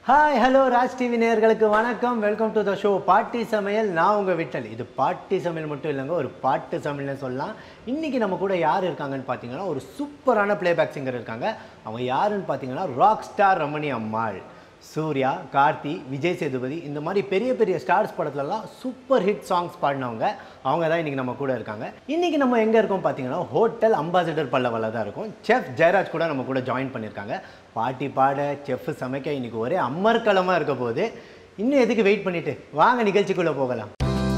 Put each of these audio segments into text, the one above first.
Hi hello Raj TV நேயர்களுக்கு வணக்கம் welcome to the show பாட்டி சமையல் நான் உங்கள் விட்டல் இது பாட்டி சமையல் மட்டும் இல்லைங்க ஒரு பாட்டு சமையல்னு சொல்லலாம் இன்றைக்கி நம்ம கூட யார் இருக்காங்கன்னு பார்த்தீங்கன்னா ஒரு சூப்பரான பிளேபேக் சிங்கர் இருக்காங்க அவங்க யாருன்னு பார்த்தீங்கன்னா ராக் ஸ்டார் ரமணி அம்மாள் சூர்யா கார்த்தி விஜய் சேதுபதி இந்த மாதிரி பெரிய பெரிய ஸ்டார்ஸ் படத்துலலாம் சூப்பர் ஹிட் சாங்ஸ் பாடினவங்க அவங்க தான் இன்றைக்கி நம்ம கூட இருக்காங்க இன்றைக்கி நம்ம எங்கே இருக்கோம் பார்த்தீங்கன்னா ஹோட்டல் அம்பாசிடர் பல்லவல தான் இருக்கும் செஃப் ஜெயராஜ் கூட நம்ம கூட ஜாயின் பண்ணியிருக்காங்க பாட்டி பாட செஃப் சமைக்க இன்னைக்கு ஒரே அமர்க்கலமாக இருக்க போது இன்னும் எதுக்கு வெயிட் பண்ணிட்டு வாங்க நிகழ்ச்சிக்குள்ளே போகலாம்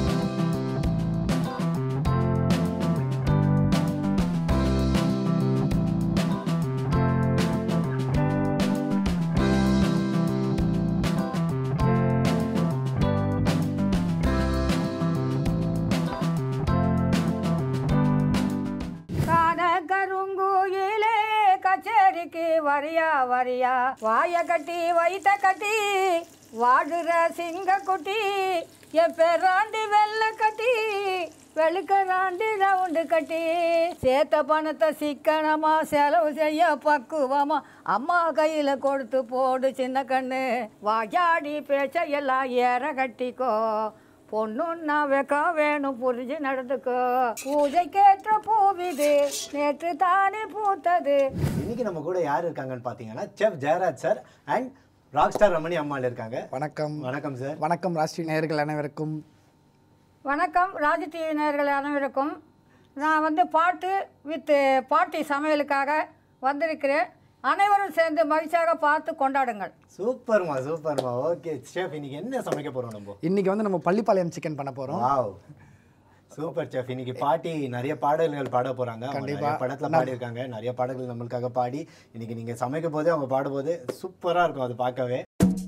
காண கருங்குயிலே கச்சேரிக்கு வரியா வரியா வாய கட்டி வைத்த கட்டி வாடுற சிங்க குட்டி என் பேராண்டி வெள்ள கட்டி வெளுக்கராண்டி ரவுண்டு கட்டி சேர்த்த பணத்தை சிக்கனமா செலவு செய்ய பக்குவமா அம்மா கையில கொடுத்து போடு சின்ன கண்ணு வாயாடி பேச்ச எல்லாம் ஏற கட்டிக்கோ பொண்ணுன்னா வைக்க வேணும் புரிஞ்சு நடந்துக்கோ பூஜைக்கேற்ற பூவிது நேற்று தானே பூத்தது இன்னைக்கு நம்ம கூட யார் இருக்காங்கன்னு பார்த்தீங்கன்னா chef Jeyaraj sir and rock star Ramani Ammal இருக்காங்க வணக்கம் வணக்கம் சார் வணக்கம் ராஷ்டிரிய நேயர்கள் அனைவருக்கும் வணக்கம் ராஜ் டிவி நேயர்கள் அனைவருக்கும் நான் வந்து பாட்டு வித் பாட்டி சமையலுக்காக வந்திருக்கிறேன் அனைவரும் சேர்ந்து மகிழ்ச்சியாக பார்த்து கொண்டாடுங்கள் சூப்பர்மா சூப்பர்மா ஓகே செஃப் இன்னைக்கு என்ன சமைக்க போறோம் நம்ம இன்னைக்கு வந்து நம்ம பள்ளிப்பாளையம் சிக்கன் பண்ண போறோம் வாவ் சூப்பர் செஃப் இன்னைக்கு பாட்டி நிறைய பாடல்கள் பாட போறாங்க அவங்க கண்டிப்பா. நிறைய படத்துல பாடி இருக்காங்க நிறைய பாடல்கள் நம்மளுக்காக பாடி இன்னைக்கு நீங்க சமைக்கும் போதே அவங்க பாடும்போது சூப்பரா இருக்கும் அது பார்க்கவே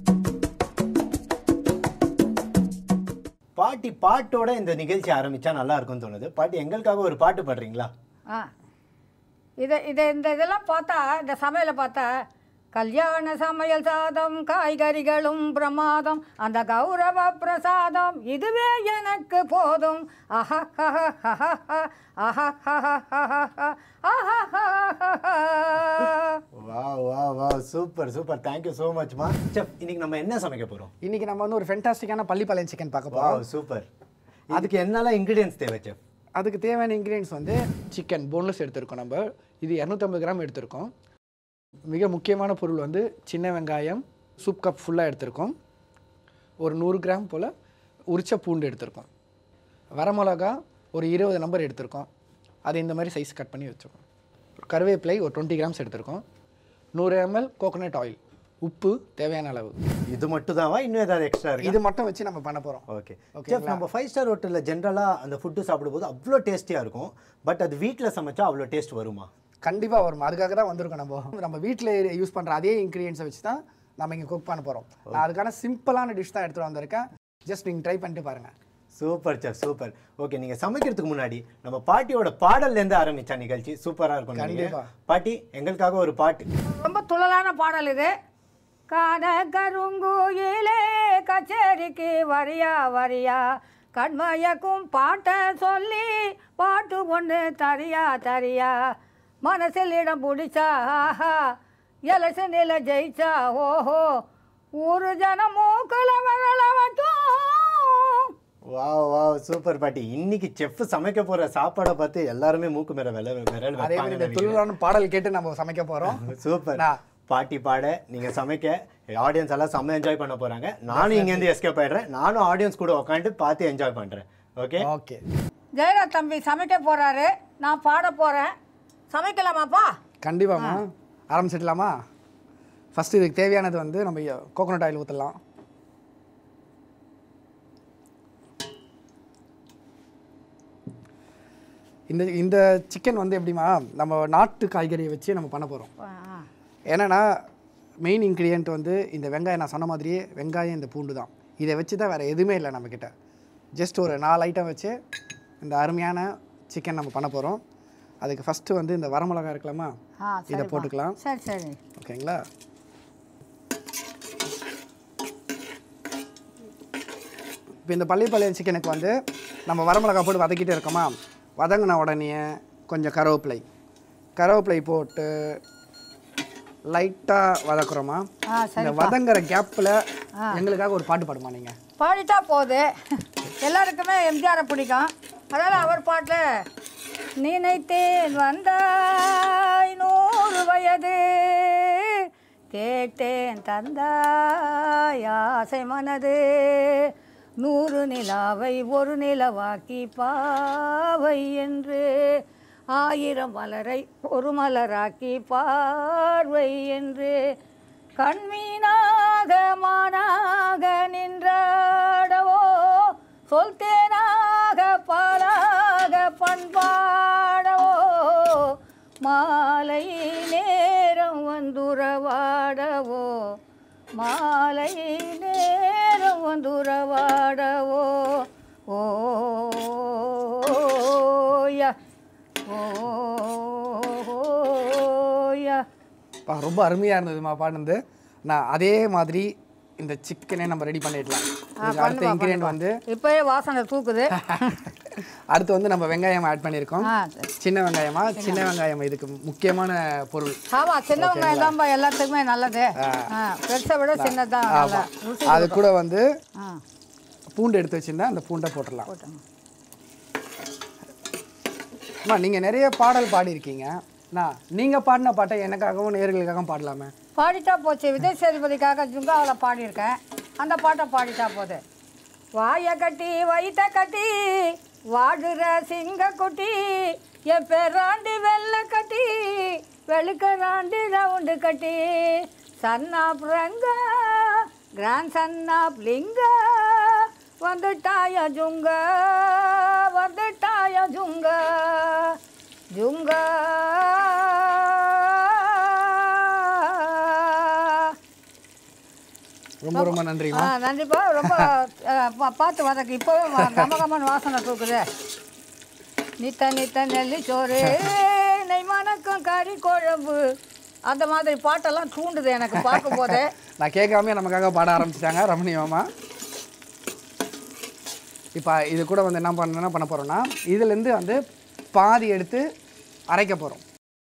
பாட்டி பாட்டோட இந்த நிகழ்ச்சி ஆரம்பிச்சா நல்லா இருக்கும்னு தோணுது பாட்டி எங்களுக்காக ஒரு பாட்டு பாடுறீங்களா ஆ இதை இதை இந்த இதெல்லாம் பார்த்தா இந்த சமையலை பார்த்தா கல்யாண சமையல் சாதம் காய்கறிகளும் பிரமாதம் அந்த கௌரவ பிரசாதம் இதுவே எனக்கு போதும் ஆஹா வா வா வா சூப்பர் சூப்பர் தேங்க்யூ ஸோ மச்மா செஃப் இன்னைக்கு நம்ம என்ன சமைக்க போறோம் இன்னைக்கு நம்ம வந்து ஒரு ஃபென்டாஸ்டிக்கான பள்ளிப்பாளையம் சிக்கன் பார்க்க வா போறோம் சூப்பர் அதுக்கு என்னெல்லாம் இன்க்ரீடியன்ஸ் தேவை செஃப் அதுக்கு தேவையான இன்க்ரீடியன்ஸ் வந்து சிக்கன் போன்லெஸ் எடுத்திருக்கோம் நம்ம இது இரநூத்தம்பது கிராம் எடுத்திருக்கோம் மிக முக்கியமான பொருள் வந்து சின்ன வெங்காயம் சூப் கப் ஃபுல்லாக எடுத்திருக்கோம் ஒரு நூறு கிராம் போல் உரிச்ச பூண்டு எடுத்திருக்கோம் வரமிளகா ஒரு இருபது நம்பர் எடுத்திருக்கோம் அதை இந்த மாதிரி சைஸ் கட் பண்ணி வச்சுருக்கோம் கருவேப்பிலை ஒரு டுவெண்ட்டி கிராம்ஸ் எடுத்திருக்கோம் நூறு எம்எல் கோகோனட் ஆயில் உப்பு தேவையான அளவு இது மட்டும் தான்வா இன்னும் ஏதாவது எக்ஸ்ட்ரா இருக்கு இது மட்டும் வச்சு நம்ம பண்ண போகிறோம் ஓகே செஃப் நம்ம ஃபைவ் ஸ்டார் ஹோட்டலில் ஜென்ரலாக அந்த ஃபுட்டு சாப்பிடும்போது அவ்வளோ டேஸ்டியாக இருக்கும் பட் அது வீட்டில் சமைச்சா அவ்வளோ டேஸ்ட் வருமா கண்டிப்பாக வரும் அதுக்காக தான் வந்திருக்கோம் நம்ம நம்ம வீட்டில் யூஸ் பண்ணுற அதே இன்க்ரீடியன்ஸை வச்சு தான் நம்ம இங்கே குக் பண்ண போகிறோம் நான் அதுக்கான சிம்பிளான டிஷ் தான் எடுத்துகிட்டு வந்திருக்கேன் ஜஸ்ட் நீங்கள் ட்ரை பண்ணிட்டு பாருங்கள் சூப்பர் செஃப் சூப்பர் ஓகே நீங்கள் சமைக்கிறதுக்கு முன்னாடி நம்ம பாட்டியோட பாடல்லேருந்து ஆரம்பிச்சா நிகழ்ச்சி சூப்பராக இருக்கும் நினைக்கிறேன். கண்டிப்பா. பாட்டி எங்களுக்காக ஒரு பாட்டு ரொம்ப துள்ளலான பாடல் இது காண கருங்குயிலே கச்சேரிக்கு வரியா வரியா கண்மயக்கும் பாட்டை சொல்லி பாட்டு ஒன்று தரியா தரியா மனசில் இடம் பிடிச்சா ஆஹா எலசனில் ஜெயிச்சா ஓஹோ ஊரு ஜனம் மூக்கில் வரல வட்டும் வா வா சூப்பர் பாட்டி இன்னைக்கு செஃப் சமைக்க போற சாப்பாடை பார்த்து எல்லாருமே மூக்கு மேல வில விரல் அதே மாதிரி இந்த வைப்பாங்க துள்ளான பாடல் கேட்டு நம்ம சமைக்க போகிறோம் சூப்பர் நான் பாட்டி பாட நீங்க சமைக்க ஆடியன்ஸ் எல்லாம் செம்ம என்ஜாய் பண்ண போறாங்க நானும் இங்கேருந்து எஸ்கேப் ஆயிடுறேன் நானும் ஆடியன்ஸ் கூட உட்காந்து பார்த்து என்ஜாய் பண்றேன் ஓகே ஓகே ஜெயராஜ் தம்பி சமைக்க போகிறாரு நான் பாட போகிறேன் சமைக்கலாமாப்பா கண்டிப்பாம்மா ஆரம்பிச்சிடலாமா ஃபஸ்ட்டு இதுக்கு தேவையானது வந்து நம்ம கோகோனட் ஆயில் ஊற்றலாம் இந்த இந்த சிக்கன் வந்து எப்படிமா நம்ம நாட்டு காய்கறியை வச்சு நம்ம பண்ண போகிறோம் என்னன்னா மெயின் இன்க்ரீடியன்ட் வந்து இந்த வெங்காயம் நான் சொன்ன மாதிரியே வெங்காயம் இந்த பூண்டு தான் இதை வச்சு தான் வேறு எதுவுமே இல்லை நம்மக்கிட்ட ஜஸ்ட் ஒரு நாலு ஐட்டம் வச்சு இந்த அருமையான சிக்கன் நம்ம பண்ண போகிறோம் அதுக்கு ஃபஸ்ட்டு வந்து இந்த வரமிளகா இருக்கலாமா ஆ இதை சரிப்பா. போட்டுக்கலாம் சரி சரி ஓகேங்களா இப்போ இந்த பள்ளிப்பாளையம் சிக்கனுக்கு வந்து நம்ம வரமிளகா போட்டு வதக்கிட்டே இருக்கோமா வதங்கின உடனே கொஞ்சம் கருவேப்பிலை கருவேப்பிலை போட்டு லைட்டாக வதக்குறோமா ஆ சரி இந்த வதங்குற கேப்பில் எங்களுக்காக ஒரு பாட்டு பாடுமா நீங்கள் பாடிட்டா போகுது எல்லாருக்குமே எம்ஜிஆரை பிடிக்கும் அதனால் அவர் பாட்டில் நினைத்தேன் வந்தாய் நூறு வயது கேட்டேன் தந்தாய் ஆசை மனது நூறு நிலாவை ஒரு நிலவாக்கி பாவை என்று ஆயிரம் மலரை ஒரு மலராக்கி பார்வை என்று கண்மீனாக மானாக நின்றாடவோ சொல் தேனாக பாலாக பண்பாடவோ மாலை நேரம் வந்துறவாடவோ மாலை நேரம் வந்துறவாடவோ ஓயா ஓயா பா ரொம்ப அருமையாக இருந்ததுமா பாடுனது நான் அதே மாதிரி இந்த சிக்கனே நம்ம ரெடி பண்ணிடலாம் இதுக்கு அடுத்த இன்க்ரீடியன்ட் வந்து இப்போயே வாசனை தூக்குது அடுத்து வந்து நம்ம வெங்காயம் ஆட் பண்ணியிருக்கோம் ஆ சின்ன வெங்காயமா சின்ன வெங்காயம் இதுக்கு முக்கியமான பொருள் ஆமா சின்ன வெங்காயம் தான்ப்பா எல்லாத்துக்குமே நல்லது ஆ, பெருசை விட சின்னதான் நல்லா ருசி அது கூட வந்து ஆ பூண்டு எடுத்து வச்சிருந்தா அந்த பூண்டை போட்டுடலாம் போட்டோம் அம்மா நீங்கள் நிறைய பாடல் பாடியிருக்கீங்க நான் நீங்கள் பாடின பாட்டை எனக்காகவும் நேர்களுக்காகவும் பாடலாமே பாடிட்டா போச்சு விஜய் சேதுபதிக்காக ஜுங்காவில் பாடியிருக்கேன் அந்த பாட்டை பாடிட்டா போகுது வாயை கட்டி வயிற்ற கட்டி வாடுற சிங்க குட்டி என் பேராண்டி வெள்ளை கட்டி வெளுக்கராண்டி ரவுண்டு கட்டி சன்னாப் ரங்கா கிராண்ட் சன்னாப் லிங்கா வந்துட்டாய ஜுங்க வந்துட்டாய ஜுங்க ஜுங்கா ரொம்ப ரொம்ப நன்றி ஆ நன்றிப்பா ரொம்ப அஹ், பா- பார்த்து வதக்கு இப்போவே வ- கமகமன் வாசனை தூக்குது நித்த நித்த நெல்லி சோறு நெய் மணக்கும் கறி குழம்பு அந்த மாதிரி பாட்டெல்லாம் தூண்டுது எனக்கு பார்க்கும்போதே நான் கேட்காம நமக்காக பாட ஆரம்பிச்சிட்டாங்க ரமணியமா இப்போ இது கூட வந்து என்ன பண்ண என்ன பண்ண போகிறோம்னா இதுலேருந்து வந்து பாதி எடுத்து அரைக்க போகிறோம்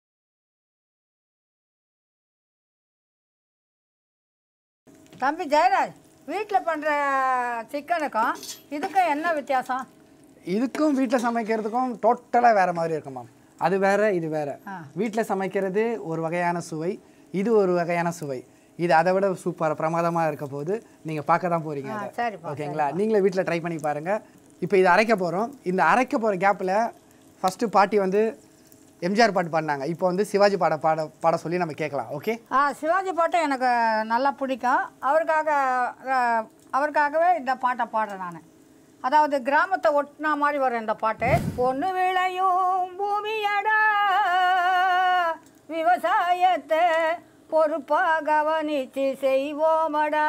தம்பி ஜெயராஜ் வீட்டில் பண்ணுற சிக்கனுக்கும் இதுக்கும் என்ன வித்தியாசம் இதுக்கும் வீட்டில் சமைக்கிறதுக்கும் டோட்டலாக வேறு மாதிரி இருக்கும் மேம் அது வேற இது வேற ஆ. வீட்டில் சமைக்கிறது ஒரு வகையான சுவை இது ஒரு வகையான சுவை இது அதை விட சூப்பர் பிரமாதமாக இருக்க போது நீங்கள் பார்க்க தான் போகிறீங்க ஆ, அதை சரிப்பா, ஓகேங்களா நீங்களே வீட்டில் ட்ரை பண்ணி பாருங்கள் இப்போ இதை அரைக்க போகிறோம் இந்த அரைக்க போகிற கேப்பில் ஃபஸ்ட்டு பாட்டி வந்து எம்ஜிஆர் பாட்டு பாடினாங்க இப்போ வந்து சிவாஜி பாட பாட பாட சொல்லி நம்ம கேட்கலாம் ஓகே ஆ சிவாஜி பாட்டு எனக்கு நல்லா பிடிக்கும் அவருக்காக அஹ், அவருக்காகவே இந்த பாட்டை பாடுறேன் நான் அதாவது கிராமத்தை ஒட்டினா மாதிரி வரும் இந்த பாட்டு பொண்ணு விளையும் பூமியடா விவசாயத்தை பொறுப்பாக கவனித்து செய்வோமடா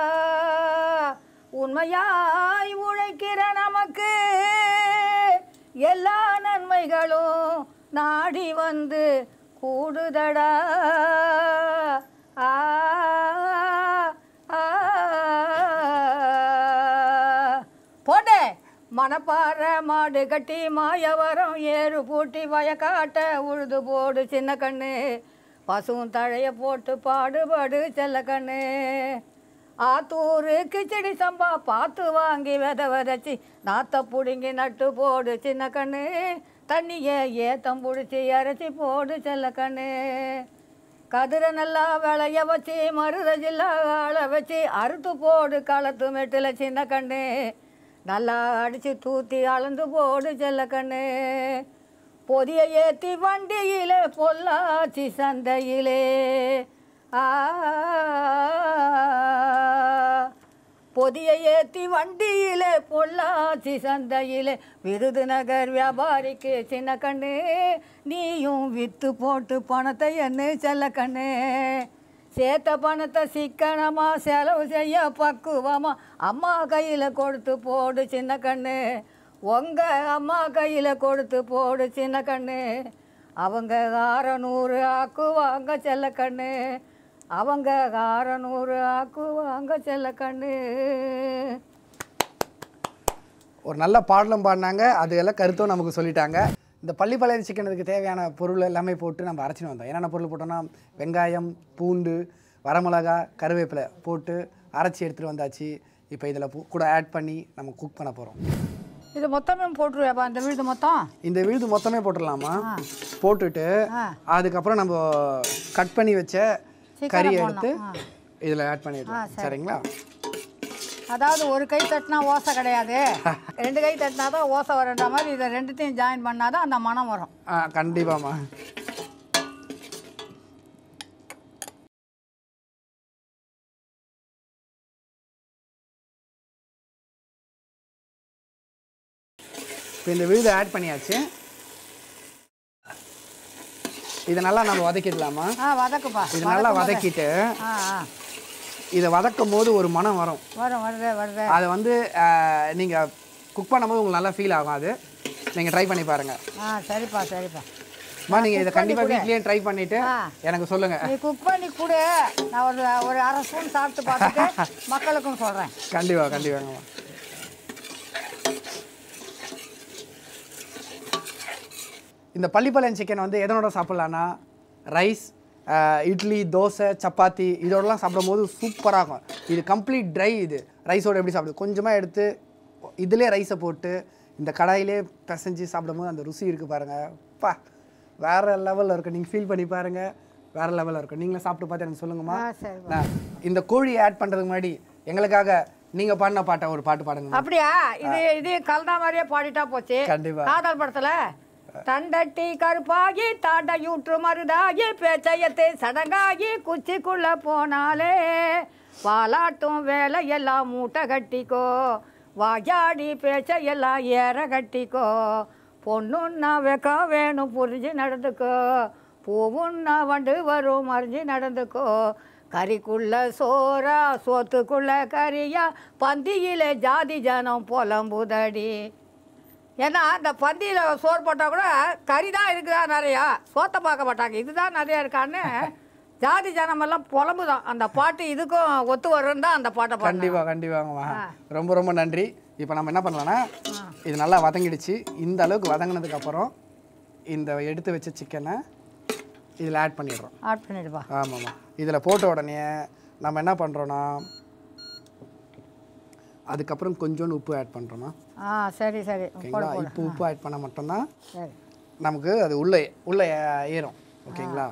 உண்மையாய் உழைக்கிற நமக்கு எல்லா நன்மைகளும் நாடி வந்து கூடுதடா ஆ ஆ, போட்டே மணப்பாற மாடு கட்டி மாயவரம் ஏறு பூட்டி வயக்காட்ட உழுது போடு சின்ன கண்ணு பசுவும் தழைய போட்டு பாடுபடு செல்ல கண்ணு ஆத்தூரு கிச்சடி சம்பா பார்த்து வாங்கி வித விதைச்சி நாத்த பிடுங்கி நட்டு போடு சின்ன கண்ணு தண்ணியை ஏத்தம் பிடிச்சி இறச்சி போடு செல்ல கண்ணு கதிரை நல்லா விளைய வச்சு மருத ஜில்லா ஆள வச்சு அறுத்து போடு களத்து மெட்டில் சின்ன கண்ணு நல்லா அடித்து தூத்தி அளந்து போடு செல்ல கண்ணு பொதிய ஏத்தி வண்டியிலே பொள்ளாச்சி சந்தையிலே ஆ பொதிய ஏத்தி வண்டியிலே பொள்ளாச்சி சந்தையிலே விருதுநகர் வியாபாரிக்கு சின்ன கண்ணு நீயும் வித்து போட்டு பணத்தை என்ன செல்ல கண்ணு சேர்த்த பணத்தை சிக்கனமா செலவு செய்ய பக்குவமா அம்மா கையில் கொடுத்து போடு சின்ன கண்ணு உங்க அம்மா கையில் கொடுத்து போடு சின்ன கண்ணு அவங்க அறநூறு ஆக்குவாங்க செல்ல கண்ணு அவங்க அறநூறு ஆக்குவாங்க செல்ல கண்ணு ஒரு நல்ல பாடலும் பாடினாங்க அது எல்லாம் கருத்தும் நமக்கு சொல்லிட்டாங்க இந்த பள்ளிப்பாளையம் சிக்கனுக்கு தேவையான பொருள் எல்லாமே போட்டு நம்ம அரைச்சின்னு வந்தோம் என்னென்ன பொருள் போட்டோம்னா வெங்காயம் பூண்டு வரமிளகா கருவேப்பிலை போட்டு அரைச்சி எடுத்துகிட்டு வந்தாச்சு இப்போ இதில் கூட ஆட் பண்ணி நம்ம குக் பண்ண போகிறோம் இது மொத்தமே போட்டுருவேப்பா இந்த விழுது மொத்தம் இந்த விழுது மொத்தமே போட்டுடலாமா போட்டுட்டு ஆ. அதுக்கப்புறம் நம்ம கட் பண்ணி வச்ச சிக்கனை கறி போடணும். எடுத்து ஆ. இதில் ஆட் பண்ணிடலாம் சரிங்களா அதாவது ஒரு கை தட்டினா ஓசை கிடையாது ரெண்டு கை தட்டினா தான் ஓசை வரன்ற மாதிரி இதை ரெண்டுத்தையும் ஜாயின் பண்ணாதான் அந்த மனம் வரும் ஆ கண்டிப்பாம்மா இப்போ இந்த விழுதை ஆட் பண்ணியாச்சு இதை நல்லா நம்ம வதக்கிடலாமா ஆ வதக்குப்பா இது நல்லா வதக்கும் போது. வதக்கிட்டு ஆ ஆ இதை வதக்கும் போது ஒரு மனம் வரும் வரும் வருது வருது அதை வந்து நீங்கள் குக் பண்ணும்போது உங்களுக்கு நல்லா ஃபீல் ஆகும் அது நீங்கள் ட்ரை பண்ணி பாருங்கள் ஆ சரிப்பா சரிப்பா அம்மா நீங்கள் இதை cook பண்ணி கண்டிப்பாக கொடு. வீட்லேயே ட்ரை பண்ணிவிட்டு ஆ. எனக்கு சொல்லுங்கள் நீ குக் பண்ணி கொடு நான் ஒரு ஒரு அரை ஸ்பூன் சாப்பிட்டு பார்த்துட்டு மக்களுக்கும் சொல்கிறேன் கண்டிப்பாக கண்டிப்பாங்கம்மா இந்த பள்ளிப்பாளையம் சிக்கன் வந்து எதனோட சாப்பிட்லான்னா ரைஸ் இட்லி தோசை சப்பாத்தி இதோடலாம் சாப்பிடும்போது சூப்பராக இருக்கும் இது கம்ப்ளீட் ட்ரை இது ரைஸோட எப்படி சாப்பிடுது கொஞ்சமாக எடுத்து இதிலே ரைஸை போட்டு இந்த கடாயிலே பிசைஞ்சு சாப்பிடும்போது அந்த ருசி இருக்குது பாருங்கள் பா வேறு லெவலில் இருக்கும் நீங்கள் ஃபீல் பண்ணி பாருங்கள் வேறு லெவலில் இருக்கும் நீங்களே சாப்பிட்டு பார்த்து எனக்கு சொல்லுங்கம்மா ஆ சரிப்பா நான் இந்த கோழி ஆட் பண்ணுறதுக்கு முன்னாடி எங்களுக்காக நீங்கள் பாடின பாட்டை ஒரு பாட்டு பாடுங்க அப்படியா இது இது கலந்தா மாதிரியே பாடிட்டா போச்சு கண்டிப்பா. காதல் படத்துல தண்டட்டி கருப்பாகி தாண்டையூற்று மருதாகி பேச்சையத்தை சடங்காகி குச்சிக்குள்ள போனாலே வாலாட்டும் வேலையெல்லாம் மூட்டை கட்டிக்கோ வாயாடி பேச்சையெல்லாம் ஏற கட்டிக்கோ பொண்ணுன்னா வெக்க வேணும் புரிஞ்சு நடந்துக்கோ பூவுன்னா வண்டு வரும் மறிஞ்சு நடந்துக்கோ கறிக்குள்ள சோறா சோத்துக்குள்ள கறியா பந்தியில ஜாதி ஜனம் புலம்புதடி ஏன்னா இந்த பந்தியில் சோறு போட்டால் கூட கறி தான் இருக்குதா நிறையா சோத்தை பார்க்க மாட்டாங்க இதுதான் நிறையா இருக்கான்னு ஜாதி ஜனமெல்லாம் புலம்புதான் அந்த பாட்டு இதுக்கும் ஒத்து வரும்னு தான் அந்த பாட்டை பாட்டு கண்டிப்பாக கண்டிப்பாங்கம்மா ரொம்ப ரொம்ப நன்றி இப்போ நம்ம என்ன பண்ணலாம்னா இது நல்லா வதங்கிடுச்சு இந்த அளவுக்கு வதங்கினதுக்கு அப்புறம் இந்த எடுத்து வச்ச சிக்கனை இதில் ஆட் பண்ணிடுறோம் ஆட் பண்ணிடுப்பா ஆமாம்மா இதில் போட்ட உடனே நம்ம என்ன பண்ணுறோன்னா அதுக்கப்புறம் கொஞ்சோண்டு உப்பு ஆட் பண்ணுறோமா ஆ சரி சரி போடு ஓகேங்களா போடு இப்போ உப்பு ஆட் பண்ணால் மட்டும்தான் சரி நமக்கு அது உள்ளே உள்ளே ஏறும் ஓகேங்களா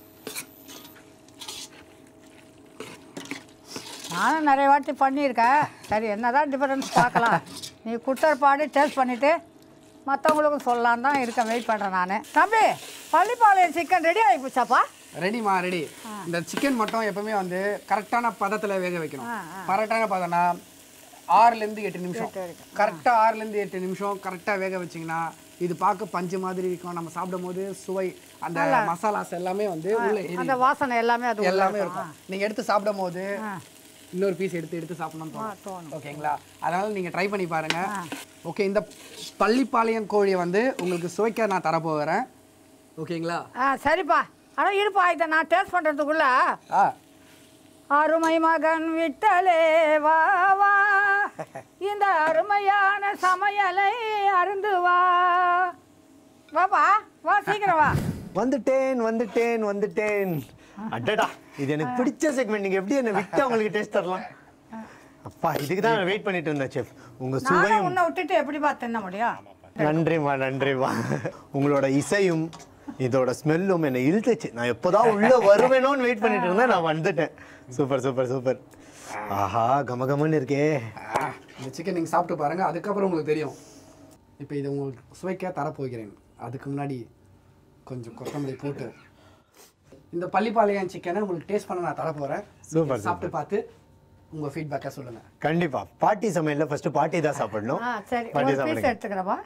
நானும் நிறைய வாட்டி பண்ணியிருக்கேன் சரி என்னதான் டிஃபரன்ஸ் பார்க்கலாம் நீ குட்டர் பாடி டேஸ்ட் பண்ணிவிட்டு மற்றவங்களுக்கும் சொல்லலான்னு தான் இருக்கேன் வெயிட் பண்ணுறேன் நான் தம்பி பள்ளிப்பாளையம் சிக்கன் ரெடி ஆகி போச்சாப்பா ரெடிமா ரெடி இந்த சிக்கன் மட்டும் எப்பவுமே வந்து கரெக்டான பதத்தில் வேக வைக்கணும் கரெக்டான பதம்னா ஆறுலேருந்து எட்டு நிமிஷம் கரெக்டாக ஆறுலேருந்து எட்டு நிமிஷம் கரெக்டாக வேக வச்சிங்கன்னா இது பார்க்க பஞ்சு மாதிரி இருக்கும் நம்ம சாப்பிடும்போது சுவை அந்த மசாலாஸ் எல்லாமே வந்து உள்ள ஏறி அந்த வாசனை எல்லாமே அது உள்ள எல்லாமே இருக்கும். இருக்கும் நீங்கள் எடுத்து சாப்பிடும் போது இன்னொரு பீஸ் எடுத்து எடுத்து சாப்பிடணும்னு ஆ, தோணும் தோணும் ஓகேங்களா அதனால நீங்கள் ட்ரை பண்ணி பாருங்க ஓகே இந்த பள்ளிப்பாளையம் கோழியை வந்து உங்களுக்கு சுவைக்க நான் தரப்போகிறேன் ஓகேங்களா ஆ சரிப்பா ஆனால் இருப்பா இதை நான் டேஸ்ட் பண்ணுறதுக்குள்ள ஆ அருமை மகன் விட்டலே வா வா இந்த அருமையான சமையலை அருந்து வா வாப்பா வா சீக்கிரம் வா வந்துட்டேன் வந்துட்டேன் வந்துட்டேன் அடடா இது எனக்கு பிடிச்ச செக்மெண்ட் நீங்க எப்படி என்ன விட்டு உங்களுக்கு டேஸ்ட் தரலாம் அப்பா இதுக்கு தான் நான் வெயிட் பண்ணிட்டு இருந்தேன் செஃப் உங்க நானும் சுவையும் உன்னை விட்டுட்டு எப்படிப்பா தின்ன முடியும் நன்றிம்மா நன்றிம்மா உங்களோட இசையும் இதோட ஸ்மெல்லும் என்னை இழுத்துச்சு நான் எப்போதான் உள்ள வருவேனோன்னு வெயிட் பண்ணிட்டு இருந்தேன் நான் வந்துட்டேன் சூப்பர் சூப்பர் சூப்பர் ஆஹா கமகமன்னு இருக்கே ஆ, இந்த சிக்கன் நீங்கள் சாப்பிட்டு பாருங்கள் அதுக்கப்புறம் உங்களுக்கு தெரியும் இப்போ இதை உங்களுக்கு சுவைக்க தரப்போகிறேன் அதுக்கு முன்னாடி கொஞ்சம் கொத்தமல்லி போட்டு இந்த பள்ளிப்பாளையம் சிக்கனை உங்களுக்கு டேஸ்ட் பண்ண நான் தரப்போகிறேன் Super, சாப்பிட்டு பார்த்து உங்கள் ஃபீட்பேக்கை சொல்லுங்கள் கண்டிப்பா பாட்டி சமையல்ல ஃபர்ஸ்ட் பாட்டி தான் சாப்பிடணும் ஆ சரி பாட்டி ஒரு பீஸ் சாப்பிடுங்க எடுத்துக்கிறப்பா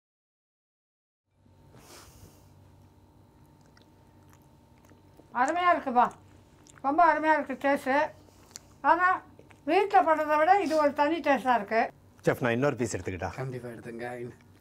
அருமையாக இருக்குப்பா ரொம்ப அருமையாக இருக்குது டேஸ்ட்டு ஆனால் வீட்டில் பண்ணுறதை விட இது ஒரு தனி டேஸ்ட்டாக இருக்குது செஃப் நான் இன்னொரு பீஸ் எடுத்துக்கிட்டா கண்டிப்பாக எடுத்துங்க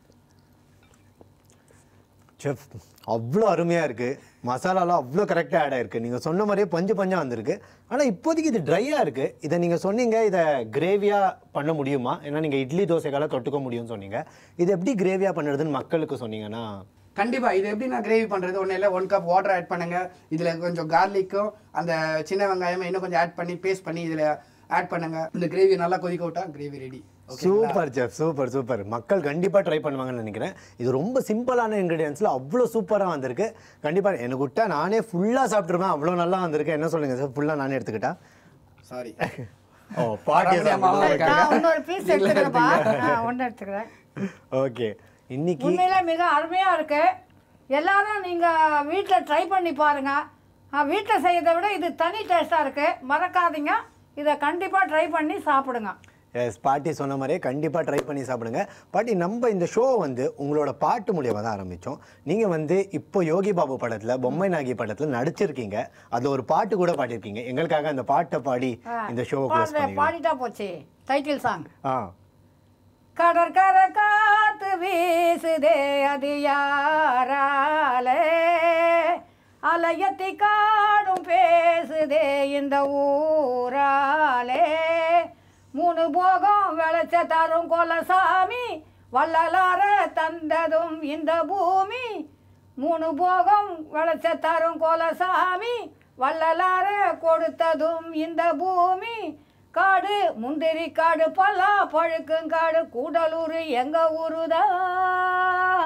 செஃப் அவ்வளோ அருமையாக இருக்குது மசாலாலாம் அவ்வளோ கரெக்டாக ஆட் ஆயிருக்கு நீங்கள் சொன்ன மாதிரியே பஞ்சு பஞ்சா வந்திருக்கு ஆனால் இப்போதைக்கு இது ட்ரையாக இருக்குது இதை நீங்கள் சொன்னீங்க இதை கிரேவியாக பண்ண முடியுமா ஏன்னா நீங்கள் இட்லி தோசைக்கால தொட்டுக்க முடியும்னு சொன்னீங்க இது எப்படி கிரேவியாக பண்ணுறதுன்னு மக்களுக்கு சொன்னீங்கன்னா கண்டிப்பா இது எப்படி நான் கிரேவி பண்றது ஒன்றும் இல்லை ஒன் கப் வாட்டர் ஆட் பண்ணுங்க இதுல கொஞ்சம் கார்லிக்கும் அந்த சின்ன வெங்காயம் இன்னும் கொஞ்சம் ஆட் பண்ணி பேஸ்ட் பண்ணி இதுல ஆட் பண்ணுங்க இந்த கிரேவி நல்லா கொதிக்க விட்டா gravy ready super chef super super மக்கள் கண்டிப்பாக ட்ரை பண்ணுவாங்கன்னு நினைக்கிறேன் இது ரொம்ப சிம்பிளான இன்க்ரீடியன்ஸில் அவ்வளோ சூப்பராக வந்திருக்கு கண்டிப்பாக எனக்கு விட்டா நானே ஃபுல்லாக சாப்பிட்ருப்பேன் அவ்வளோ நல்லா வந்திருக்கு என்ன சொல்லுங்க சார் ஃபுல்லாக நானே எடுத்துக்கிட்டா சாரி ஓ பாட்டி அம்மாவா இருக்காங்க. நான் இன்னொரு பீஸ் எடுத்துக்கிறேன்ப்பா ஒன்று எடுத்துக்கிறேன் ஓகே இன்னைக்கு உண்மையில மிக அருமையாக இருக்கு எல்லாரும் நீங்கள் வீட்டில் ட்ரை பண்ணி பாருங்க வீட்டில் செய்யறதை விட இது தனி டேஸ்ட்டாக இருக்கு மறக்காதீங்க இதை கண்டிப்பாக ட்ரை பண்ணி சாப்பிடுங்க எஸ் பாட்டி சொன்ன மாதிரியே கண்டிப்பாக ட்ரை பண்ணி சாப்பிடுங்க பாட்டி நம்ம இந்த ஷோ வந்து உங்களோட பாட்டு மூலியமாக தான் ஆரம்பித்தோம் நீங்கள் வந்து இப்போ யோகி பாபு படத்தில் பொம்மை நாகி படத்தில் நடிச்சிருக்கீங்க அதில் ஒரு பாட்டு கூட பாடியிருக்கீங்க எங்களுக்காக அந்த பாட்டை பாடி இந்த ஷோவை க்ளோஸ் பாடுற பண்ணிடுவோம் பாடிட்டா போச்சு டைட்டில் சாங் ஆ கடற்கரை காத்து வீசுதே அது யாராலே அலையத்தி காடும் பேசுதே இந்த ஊராலே மூணு போகம் விளைச்ச தரும் கொலசாமி வள்ளலார தந்ததும் இந்த பூமி மூணு போகம் விளைச்ச தரும் கொலசாமி வள்ளலார கொடுத்ததும் இந்த பூமி காடு முந்திரி காடு பல்லா பழுக்குங்காடு கூடலூர் எங்க ஊருதான்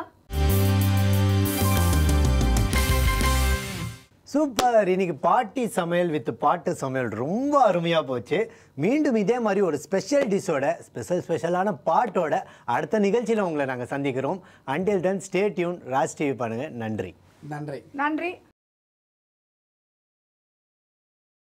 சூப்பர் இன்னைக்கு பாட்டி சமையல் வித் பாட்டு சமையல் ரொம்ப அருமையாக போச்சு மீண்டும் இதே மாதிரி ஒரு ஸ்பெஷல் டிஷ்ஷோட ஸ்பெஷல் ஸ்பெஷலான பாட்டோட அடுத்த நிகழ்ச்சியில் உங்களை நாங்கள் சந்திக்கிறோம் until then stay tuned Raj TV பண்ணுங்கள் நன்றி நன்றி நன்றி